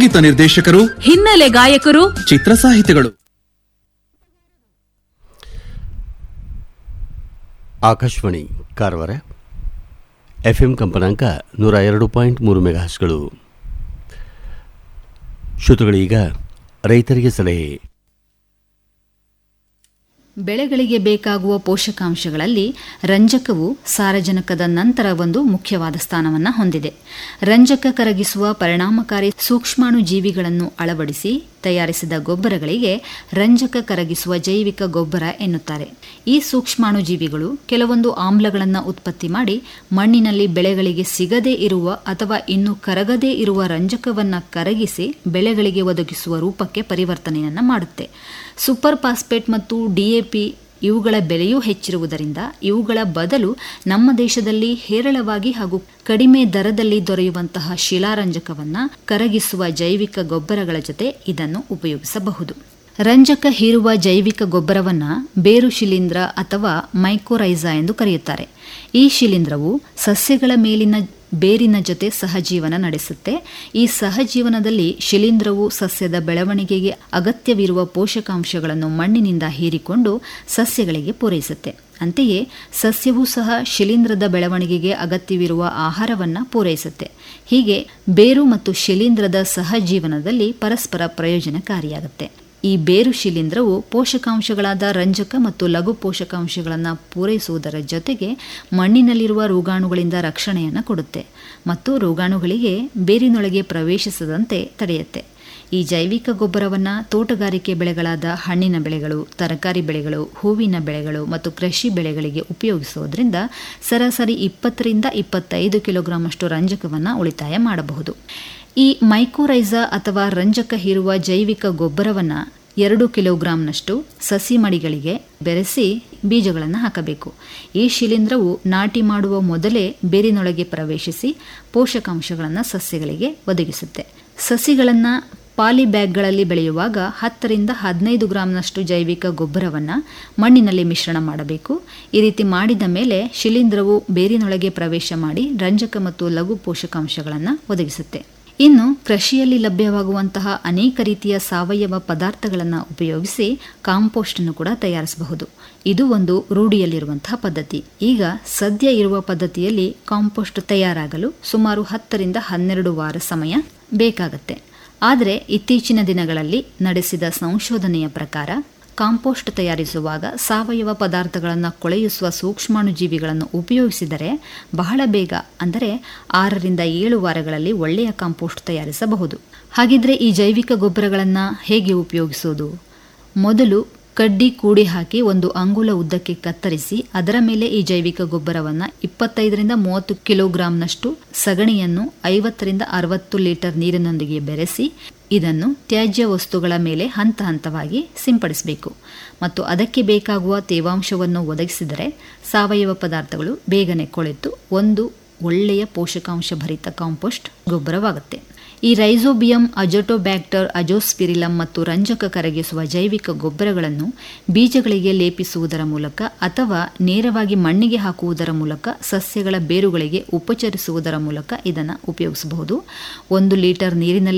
ಸಂಗೀತ ನಿರ್ದೇಶಕರು ಹಿನ್ನೆಲೆ ಗಾಯಕರು ಚಿತ್ರ ಸಾಹಿತಿಗಳು ಆಕಾಶವಾಣಿ ಕಾರವಾರ ಎಫ್ ಎಂ ಕಂಪನಾಂಕ ನೂರ ಎರಡು ಪಾಯಿಂಟ್ ಮೂರು ಮೆಗಾಹಸ್ಗಳು ಶ್ರೋತೃಗಳೀಗ ರೈತರಿಗೆ ಸಲಹೆ ಬೆಳೆಗಳಿಗೆ ಬೇಕಾಗುವ ಪೋಷಕಾಂಶಗಳಲ್ಲಿ ರಂಜಕವು ಸಾರಜನಕದ ನಂತರ ಒಂದು ಮುಖ್ಯವಾದ ಸ್ಥಾನವನ್ನು ಹೊಂದಿದೆ ರಂಜಕ ಕರಗಿಸುವ ಪರಿಣಾಮಕಾರಿ ಸೂಕ್ಷ್ಮಾಣು ಜೀವಿಗಳನ್ನು ಅಳವಡಿಸಿ ತಯಾರಿಸಿದ ಗೊಬ್ಬರಗಳಿಗೆ ರಂಜಕ ಕರಗಿಸುವ ಜೈವಿಕ ಗೊಬ್ಬರ ಎನ್ನುತ್ತಾರೆ ಈ ಸೂಕ್ಷ್ಮಾಣು ಜೀವಿಗಳು ಕೆಲವೊಂದು ಆಮ್ಲಗಳನ್ನು ಉತ್ಪತ್ತಿ ಮಾಡಿ ಮಣ್ಣಿನಲ್ಲಿ ಬೆಳೆಗಳಿಗೆ ಸಿಗದೇ ಇರುವ ಅಥವಾ ಇನ್ನು ಕರಗದೇ ಇರುವ ರಂಜಕವನ್ನು ಕರಗಿಸಿ ಬೆಳೆಗಳಿಗೆ ಒದಗಿಸುವ ರೂಪಕ್ಕೆ ಪರಿವರ್ತನೆಯನ್ನು ಮಾಡುತ್ತೆ ಸೂಪರ್ ಫಾಸ್ಫೇಟ್ ಮತ್ತು ಡಿಎಪಿ ಇವುಗಳ ಬೆಲೆಯೂ ಹೆಚ್ಚಿರುವುದರಿಂದ ಇವುಗಳ ಬದಲು ನಮ್ಮ ದೇಶದಲ್ಲಿ ಹೇರಳವಾಗಿ ಹಾಗೂ ಕಡಿಮೆ ದರದಲ್ಲಿ ದೊರೆಯುವಂತಹ ಶಿಲಾರಂಜಕವನ್ನು ಕರಗಿಸುವ ಜೈವಿಕ ಗೊಬ್ಬರಗಳ ಜೊತೆ ಇದನ್ನು ಉಪಯೋಗಿಸಬಹುದು ರಂಜಕ ಹೀರುವ ಜೈವಿಕ ಗೊಬ್ಬರವನ್ನು ಬೇರು ಶಿಲೀಂಧ್ರ ಅಥವಾ ಮೈಕೋರೈಸಾ ಎಂದು ಕರೆಯುತ್ತಾರೆ ಈ ಶಿಲೀಂಧ್ರವು ಸಸ್ಯಗಳ ಮೇಲಿನ ಬೇರಿನ ಜೊತೆ ಸಹಜೀವನ ನಡೆಸುತ್ತೆ ಈ ಸಹಜೀವನದಲ್ಲಿ ಶಿಲೀಂಧ್ರವು ಸಸ್ಯದ ಬೆಳವಣಿಗೆಗೆ ಅಗತ್ಯವಿರುವ ಪೋಷಕಾಂಶಗಳನ್ನು ಮಣ್ಣಿನಿಂದ ಹೀರಿಕೊಂಡು ಸಸ್ಯಗಳಿಗೆ ಪೂರೈಸುತ್ತೆ ಅಂತೆಯೇ ಸಸ್ಯವೂ ಸಹ ಶಿಲೀಂಧ್ರದ ಬೆಳವಣಿಗೆಗೆ ಅಗತ್ಯವಿರುವ ಆಹಾರವನ್ನು ಪೂರೈಸುತ್ತೆ ಹೀಗೆ ಬೇರು ಮತ್ತು ಶಿಲೀಂಧ್ರದ ಸಹಜೀವನದಲ್ಲಿ ಪರಸ್ಪರ ಪ್ರಯೋಜನಕಾರಿಯಾಗುತ್ತೆ ಈ ಬೇರು ಶಿಲೀಂಧ್ರವು ಪೋಷಕಾಂಶಗಳಾದ ರಂಜಕ ಮತ್ತು ಲಘು ಪೋಷಕಾಂಶಗಳನ್ನು ಪೂರೈಸುವುದರ ಜೊತೆಗೆ ಮಣ್ಣಿನಲ್ಲಿರುವ ರೋಗಾಣುಗಳಿಂದ ರಕ್ಷಣೆಯನ್ನು ಕೊಡುತ್ತೆ ಮತ್ತು ರೋಗಾಣುಗಳಿಗೆ ಬೇರಿನೊಳಗೆ ಪ್ರವೇಶಿಸದಂತೆ ತಡೆಯುತ್ತೆ ಈ ಜೈವಿಕ ಗೊಬ್ಬರವನ್ನು ತೋಟಗಾರಿಕೆ ಬೆಳೆಗಳಾದ ಹಣ್ಣಿನ ಬೆಳೆಗಳು ತರಕಾರಿ ಬೆಳೆಗಳು ಹೂವಿನ ಬೆಳೆಗಳು ಮತ್ತು ಕೃಷಿ ಬೆಳೆಗಳಿಗೆ ಉಪಯೋಗಿಸುವುದರಿಂದ ಸರಾಸರಿ ಇಪ್ಪತ್ತರಿಂದ ಇಪ್ಪತ್ತೈದು ಕಿಲೋಗ್ರಾಮಷ್ಟು ರಂಜಕವನ್ನು ಉಳಿತಾಯ ಮಾಡಬಹುದು ಈ ಮೈಕೋರೈಸಾ ಅಥವಾ ರಂಜಕ ಹೀರುವ ಜೈವಿಕ ಗೊಬ್ಬರವನ್ನು ಎರಡು ಕಿಲೋಗ್ರಾಂನಷ್ಟು ಸಸಿ ಮಡಿಗಳಿಗೆ ಬೆರೆಸಿ ಬೀಜಗಳನ್ನು ಹಾಕಬೇಕು ಈ ಶಿಲೀಂಧ್ರವು ನಾಟಿ ಮಾಡುವ ಮೊದಲೇ ಬೇರಿನೊಳಗೆ ಪ್ರವೇಶಿಸಿ ಪೋಷಕಾಂಶಗಳನ್ನು ಸಸ್ಯಗಳಿಗೆ ಒದಗಿಸುತ್ತೆ ಸಸಿಗಳನ್ನು ಪಾಲಿ ಬ್ಯಾಗ್ಗಳಲ್ಲಿ ಬೆಳೆಯುವಾಗ ಹತ್ತರಿಂದ ಹದಿನೈದು ಗ್ರಾಂನಷ್ಟು ಜೈವಿಕ ಗೊಬ್ಬರವನ್ನು ಮಣ್ಣಿನಲ್ಲಿ ಮಿಶ್ರಣ ಮಾಡಬೇಕು ಈ ರೀತಿ ಮಾಡಿದ ಮೇಲೆ ಶಿಲೀಂಧ್ರವು ಬೇರಿನೊಳಗೆ ಪ್ರವೇಶ ಮಾಡಿ ರಂಜಕ ಮತ್ತು ಲಘು ಪೋಷಕಾಂಶಗಳನ್ನು ಒದಗಿಸುತ್ತೆ ಇನ್ನು ಕೃಷಿಯಲ್ಲಿ ಲಭ್ಯವಾಗುವಂತಹ ಅನೇಕ ರೀತಿಯ ಸಾವಯವ ಪದಾರ್ಥಗಳನ್ನು ಉಪಯೋಗಿಸಿ ಕಾಂಪೋಸ್ಟ್ ಅನ್ನು ಕೂಡ ತಯಾರಿಸಬಹುದು ಇದು ಒಂದು ರೂಢಿಯಲ್ಲಿರುವಂತಹ ಪದ್ಧತಿ ಈಗ ಸದ್ಯ ಇರುವ ಪದ್ಧತಿಯಲ್ಲಿ ಕಾಂಪೋಸ್ಟ್ ತಯಾರಾಗಲು ಸುಮಾರು ಹತ್ತರಿಂದ ಹನ್ನೆರಡು ವಾರ ಸಮಯ ಬೇಕಾಗತ್ತೆ ಆದರೆ ಇತ್ತೀಚಿನ ದಿನಗಳಲ್ಲಿ ನಡೆಸಿದ ಸಂಶೋಧನೆಯ ಪ್ರಕಾರ ಕಾಂಪೋಸ್ಟ್ ತಯಾರಿಸುವಾಗ ಸಾವಯವ ಪದಾರ್ಥಗಳನ್ನು ಕೊಳೆಯಿಸುವ ಸೂಕ್ಷ್ಮಾಣುಜೀವಿಗಳನ್ನು ಉಪಯೋಗಿಸಿದರೆ ಬಹಳ ಬೇಗ ಅಂದರೆ ಆರರಿಂದ ಏಳು ವಾರಗಳಲ್ಲಿ ಒಳ್ಳೆಯ ಕಾಂಪೋಸ್ಟ್ ತಯಾರಿಸಬಹುದು ಹಾಗಿದ್ರೆ ಈ ಜೈವಿಕ ಗೊಬ್ಬರಗಳನ್ನು ಹೇಗೆ ಉಪಯೋಗಿಸುವುದು ಮೊದಲು ಕಡ್ಡಿ ಕೂಡಿ ಹಾಕಿ ಒಂದು ಅಂಗುಲ ಉದ್ದಕ್ಕೆ ಕತ್ತರಿಸಿ ಅದರ ಮೇಲೆ ಈ ಜೈವಿಕ ಗೊಬ್ಬರವನ್ನು ಇಪ್ಪತ್ತೈದರಿಂದ ಮೂವತ್ತು ಕಿಲೋಗ್ರಾಂನಷ್ಟು ಸಗಣಿಯನ್ನು ಐವತ್ತರಿಂದ ಅರವತ್ತು ಲೀಟರ್ ನೀರಿನೊಂದಿಗೆ ಬೆರೆಸಿ ಇದನ್ನು ತ್ಯಾಜ್ಯ ವಸ್ತುಗಳ ಮೇಲೆ ಹಂತ ಹಂತವಾಗಿ ಸಿಂಪಡಿಸಬೇಕು ಮತ್ತು ಅದಕ್ಕೆ ಬೇಕಾಗುವ ತೇವಾಂಶವನ್ನು ಒದಗಿಸಿದರೆ ಸಾವಯವ ಪದಾರ್ಥಗಳು ಬೇಗನೆ ಕೊಳೆತು ಒಂದು ಒಳ್ಳೆಯ ಪೋಷಕಾಂಶ ಭರಿತ ಕಾಂಪೋಸ್ಟ್ ಗೊಬ್ಬರವಾಗುತ್ತೆ ಈ ರೈಸೋಬಿಯಂ ಅಜೋಟೋಬ್ಯಾಕ್ಟರ್ ಅಜೋಸ್ಪಿರಿಲಂ ಮತ್ತು ರಂಜಕ ಕರಗಿಸುವ ಜೈವಿಕ ಗೊಬ್ಬರಗಳನ್ನು ಬೀಜಗಳಿಗೆ ಲೇಪಿಸುವುದರ ಮೂಲಕ ಅಥವಾ ನೇರವಾಗಿ ಮಣ್ಣಿಗೆ ಹಾಕುವುದರ ಮೂಲಕ ಸಸ್ಯಗಳ ಬೇರುಗಳಿಗೆ ಉಪಚರಿಸುವುದರ ಮೂಲಕ ಇದನ್ನು ಉಪಯೋಗಿಸಬಹುದು ಒಂದು ಲೀಟರ್ ನೀರಿನಲ್ಲಿ